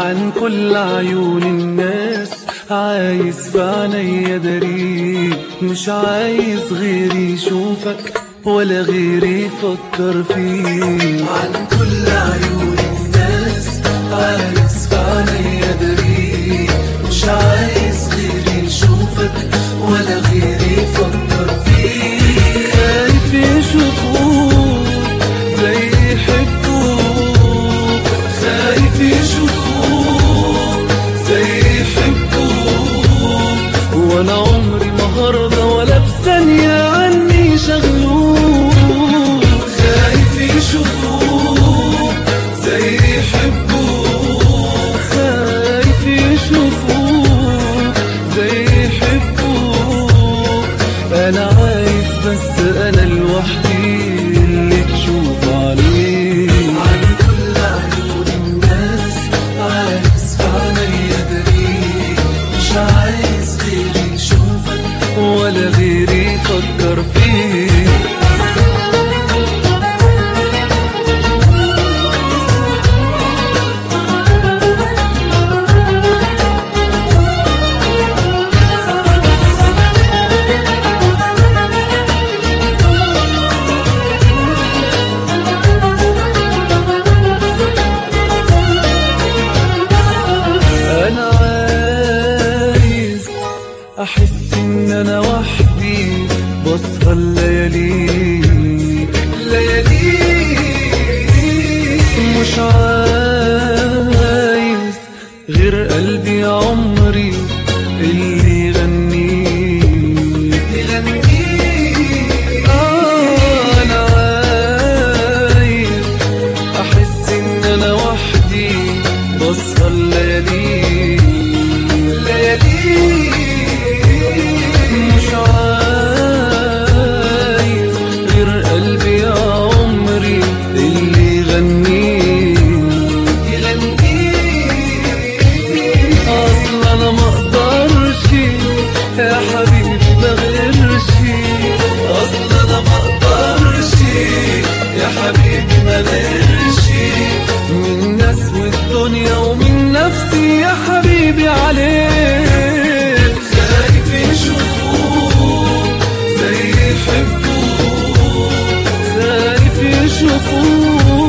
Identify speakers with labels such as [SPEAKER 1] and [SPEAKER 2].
[SPEAKER 1] عن كل عيون الناس عايز في عينيا داريك مش عايز غيري يشوفك ولا غيري يفكر فيك عن كل عيون الناس عايز في عينيا داريك مش عايز غيري يشوفك ولا غيري يفكر فيك خايف يشوفوك زي يحبوك خايف يشوفوك زي يحبوك وانا عمري ما هرضى ولا بثانية عني شغلوك خايف يشوفوك زي يحبوك خايف يشوفوك زي يحبوك انا عايز بس انا لوحدي اللي تشوف عليه عن كل عيون الناس عايز عليا دليل مش عايز غيري يشوفك ولا غيري يفكر فيك انا عايز احس ان انا وحدي بسهر لياليك لياليك مش عايز غير قلبي عمري اللي يغنيك يغنيك آه انا عايز احس ان انا وحدي بسهر ليالي ليالي مش عايز غير قلبي يا عمري اللي يغني يغني اصل انا ما اقدرش يا حبيبي ما غيرش اصل انا ما اقدرش يا حبيبي ما غيرش من ناس والدنيا ومن نفسي يا حبيبي عليك خايف يشوفوك زي يحبوك خايف يشوفوك